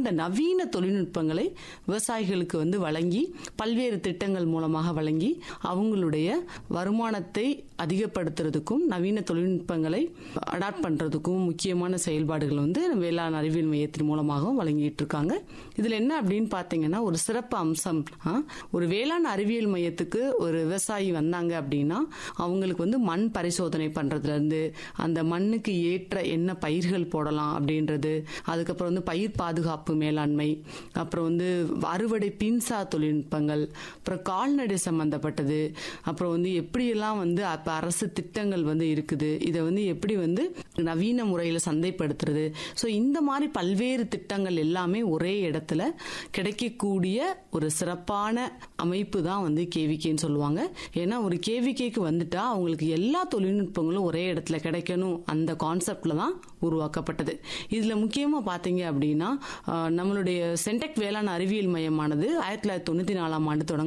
இந்த நவீன தொழில்நுட்பங்களை விவசாயிகளுக்கு வந்து வழங்கி பல்வேறு திட்டங்கள் மூலமாக வழங்கி அவங்களுடைய வருமானத்தை அதிகப்படுத்துறதுக்கும் நவீன தொழில்நுட்பங்களை அடாப்ட் பண்றதுக்கும் முக்கியமான செயல்பாடுகள் வந்து வேளாண் அறிவியல் மையத்தின் மூலமாகவும் வழங்கிட்டு இருக்காங்க இதுல என்ன அப்படின்னு பாத்தீங்கன்னா ஒரு சிறப்பு அம்சம் ஆ, ஒரு வேளாண் அறிவியல் மையத்துக்கு ஒரு விவசாயி வந்தாங்க அப்படின்னா அவங்களுக்கு வந்து மண் பரிசோதனை பண்றதுல இருந்து அந்த மண்ணுக்கு ஏற்ற என்ன பயிர்கள் போடலாம் அப்படின்றது அதுக்கப்புறம் வந்து பயிர் பாதுகாப்பு மேலாண்மை அப்புறம் வந்து அறுவடை பின்சா தொழில்நுட்பங்கள் அப்புறம் கால்நடை சம்பந்தப்பட்டது அப்புறம் வந்து எப்படியெல்லாம் வந்து அப்ப அரசு திட்டங்கள் வந்து இருக்குது இதை வந்து எப்படி வந்து நவீன முறையில் சந்தைப்படுத்துறது ஸோ இந்த மாதிரி பல்வேறு திட்டங்கள் எல்லாமே ஒரே இடத்துல கிடைக்கக்கூடிய ஒரு சிறப்பான அமைப்பு தான் வந்து கேவிகேன்னு சொல்லுவாங்க ஏன்னா ஒரு கேவிகேக்கு வந்துட்டா அவங்களுக்கு எல்லா தொழில்நுட்பங்களும் ஒரே இடத்துல கிடைக்கணும் அந்த கான்செப்ட்ல தான் உருவாக்கப்பட்டது இதுல முக்கியமா பாத்தீங்க அப்படின்னா ஆஹ், நம்மளுடைய சென்டெக் வேளாண் அறிவியல் மையமானது ஆயிரத்தி தொள்ளாயிரத்தி தொண்ணூத்தி நாலாம் ஆண்டு தொடங்க